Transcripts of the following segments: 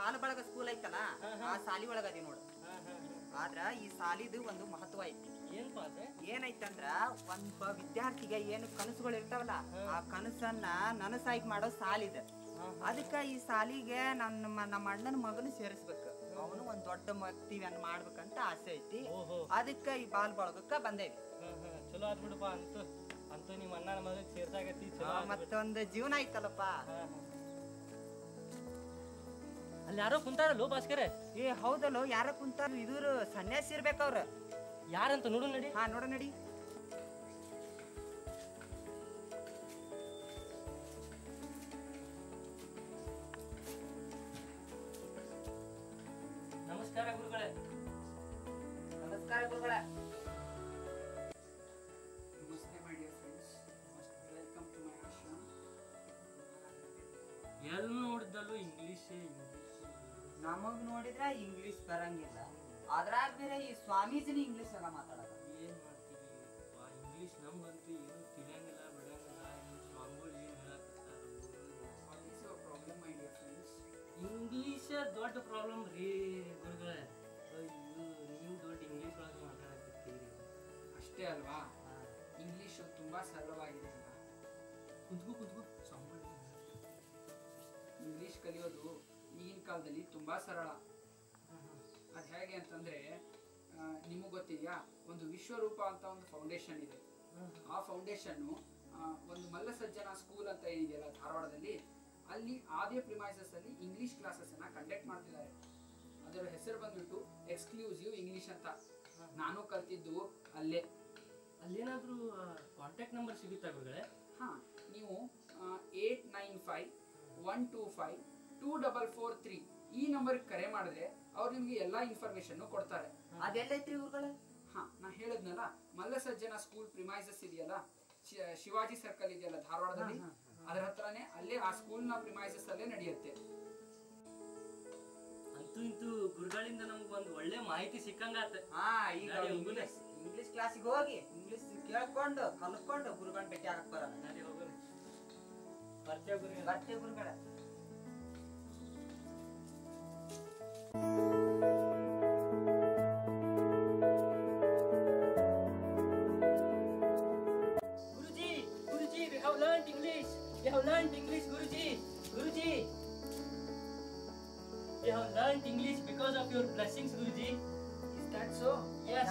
ಬಾಲ ಬಳಗ ಸ್ಕೂಲ್ ಐತಲ್ಲ ಆ ಸಾಲಿ ಒಳಗ ಅದಿ ನೋಡು ಆದ್ರ ಈ ಸಾಲಿದು ಒಂದು ಮಹತ್ವ ಐತಿ ಏನ್ಪಾ ಅದೇ ಏನೈತಂದ್ರ ಒಬ್ಬ ವಿದ್ಯಾರ್ಥಿಗೆ ಏನು ಕನಸುಗಳು ಇರ್ತಾವಲ್ಲ ಆ ಕನಸನ್ನ ನನಸಾಗಿ ಮಾಡೋ ಸಾಲಿದೆ ಅದಕ್ಕ ಈ ಸಾಲಿಗೆ ನನ್ನ ಮ- ನಮ್ಮ ಅಣ್ಣನ ಮಗನ ಸೇರಿಸ್ಬೇಕು ಅವನು ಒಂದ್ ದೊಡ್ಡ ವ್ಯಕ್ತಿವನ್ನ ಮಾಡ್ಬೇಕಂತ ಆಸೆ ಐತಿ ಓಹೋ ಅದಕ್ಕ ಈ ಬಾಲ್ ಬಳಗಕ್ಕ ಬಂದೇವಿ ಹಾ, ಹಾ. ಚಲೋ ಆದ್ಬಿಡಪ್ಪ ಅಂತೂ ಅಂತೂ ನಿಮ್ಮ ಅಣ್ಣನ ಮಗಗೆ ಸೇರ್ಸಾಗತ್ತಿ ಚಲೋ ಆ, ಆದ್ಬಿಡು. ಮತ್ತೊಂದು ಜೀವನ ಐತಲ್ಲಪ್ಪ ಹಾ, ಹಾ. ಅಲ್ಲಿ ಯಾರೋ ಕುಂತಾರಲ್ಲೋ ಭಾಸ್ಕರ ಏ ಹೌದಲ್ಲೋ ಯಾರ ಕುಂತ ಇದ್ರ ಸನ್ಯಾಸಿ ಇರ್ಬೇಕವ್ರ ಯಾರಂತ ನೋಡು ನಡಿ ಹಾ ನೋಡ ನಡಿ ನಮಸ್ಕಾರ ಗುರುಗಳೇ ನಮಸ್ಕಾರ ಗುರುಗಳ Namaste, my dear friends. Welcome to my ashram. ಎಲ್ಲಿ ನೋಡಿದ್ದಲ್ಲೂ ಇಂಗ್ಲೀಷೇ ಇಂಗ್ಲೀಷ್ ನಮಗ್ ನೋಡಿದ್ರ ಇಂಗ್ಲಿಷ್ ಬರಂಗಿಲ್ಲ ಅದ್ರಾಗ ಬೇರೆ ಈ ಸ್ವಾಮೀಜಿನ ಇಂಗ್ಲಿಷ್ ಆಗ ಮಾತಾಡಕ ಏನ್ ಮಾಡ್ತೀವಿ ಇಂಗ್ಲೀಷ್ ನಮ್ಗಂತೂ ಏನು ತಿಳಿಯಂಗಿಲ್ಲ ಬಿಡಂಗಿಲ್ಲ ಇನ್ನು ಸ್ವಾಮಿಗಳು ಏನ್ ಹೇಳಕತ್ತಾರೋ What is your problem, my dear friends? English ದೊಡ್ಡ ಪ್ರಾಬ್ಲಮ್ ರೀ ಗುರುಗಳೇ ಅಯ್ಯೋ ನೀವು ದೊಡ್ಡ ಇಂಗ್ಲೀಷ್ ಒಳಗೆ ಮಾತಾಡಕತ್ತೀರಿ ಅಷ್ಟೇ ಅಲ್ವಾ ಇಂಗ್ಲಿಷ್ ತುಂಬಾ ಸರಳವಾಗಿದೆ ಅಲ್ವಾ ಕುದ್ಕು ಕುದ್ಕು ಸ್ವಾಮಿಗಳು ಇಂಗ್ಲಿಷ್ ಕಲಿಯೋದು ಈಗಿನ ಕಾಲದಲ್ಲಿ ತುಂಬಾ ಸರಳ ಅದು ಹೇಗೆ ಅಂತಂದ್ರೆ ನಿಮಗೆ ಗೊತ್ತಿದೆಯಾ ಒಂದು ವಿಶ್ವರೂಪ ಅಂತ ಒಂದು ಫೌಂಡೇಶನ್ ಇದೆ ಆ ಫೌಂಡೇಶನ್ನು ಒಂದು ಮಲ್ಲ ಸಜ್ಜನ ಸ್ಕೂಲ್ ಅಂತ ಏನಿದೆಯಲ್ಲ ಧಾರವಾಡದಲ್ಲಿ ಅಲ್ಲಿ ಆದ್ಯ ಪ್ರಿಮೈಸಸ್ ಅಲ್ಲಿ ಇಂಗ್ಲಿಷ್ ಕ್ಲಾಸಸ್ ಅನ್ನ ಕಂಡಕ್ಟ್ ಮಾಡ್ತಿದ್ದಾರೆ ಅದರ ಹೆಸರು ಬಂದ್ಬಿಟ್ಟು ಎಕ್ಸ್ಕ್ಲೂಸಿವ್ ಇಂಗ್ಲಿಷ್ ಅಂತ ನಾನು ಕಲ್ತಿದ್ದು ಅಲ್ಲೇ ಅಲ್ಲೇನಾದ್ರೂ ಕಾಂಟ್ಯಾಕ್ಟ್ ನಂಬರ್ ಸಿಗುತ್ತಾ ಗುರುಗಳೇ ಹಾ ನೀವು eight nine five one two five two double four three ಈ ನಂಬರ್ ಕರೆ ಮಾಡಿದ್ರೆ ಅವ್ರು ನಿಮ್ಗೆ ಎಲ್ಲಾ ಇನ್ಫಾರ್ಮೇಶನ್ ಕೊಡ್ತಾರೆ ಅದೆಲ್ಲೈತ್ರಿ ಗುರುಗಳ ಹಾ ನಾ ಹೇಳಿದ್ನಲ್ಲ ಮಲ್ಲಸಜ್ಜನ ಸ್ಕೂಲ್ ಪ್ರಿಮೈಸಸ್ ಇದೆಯಲ್ಲ ಶಿ- ಶಿವಾಜಿ ಸರ್ಕಲ್ ಇದೆಯಲ್ಲ ಧಾರವಾಡದಲ್ಲಿ ಅದರ ಹತ್ರನೇ ಅಲ್ಲೇ ಆ ಸ್ಕೂಲ್ ನ ಪ್ರಿಮೈಸಸ್ ಅಲ್ಲೇ ನಡೆಯುತ್ತೆ ಅಂತೂ ಇಂತೂ ಗುರುಗಳಿಂದ ನಮ್ಗೆ ಒಂದು ಒಳ್ಳೆ ಮಾಹಿತಿ ಸಿಕ್ಕಂಗಾತ ಹಾ ಈಗ ನಡಿ ಹೋಗುಣ. ಇಂಗ್ಲಿಷ್ ಇಂಗ್ಲಿಷ್ ಕ್ಲಾಸಿಗೆ ಹೋಗಿ ಇಂಗ್ಲಿಷ್ ಕೇಳ್ಕೊಂಡು ಕಲ್ಕೊಂಡು ಗುರುಗಳನ್ನ ಭೇಟಿ ಆಗಕ್ ಬರೋಣ ನಡಿ ಹೋಗೋಣ ಬರ್ತೀವಿ ಗುರುಗಳೇ ಬರ್ತೀವಿ ಗುರುಗಳ Guruji, Guruji, we have learned English. We have learned English, Guruji. Guruji. We have learned English because of your blessings, Guruji. Is that so? Yes.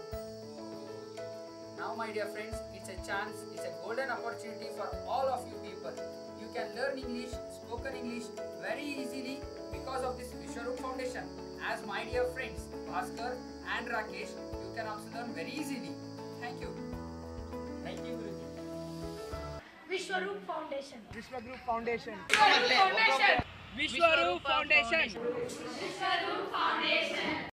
Now, my dear friends, it's a chance, it's a golden opportunity for all of you people. You can learn English, spoken English very easily because of this Vishwaroop Foundation. As my dear friends, Bhaskar and Rakesh, you can also learn very easily. Thank you. Thank you, Guruji. Vishwaroop Foundation. Vishwagroup Foundation. Vishwaroop Foundation. Vishwaroop Foundation. Vishwaroop Foundation.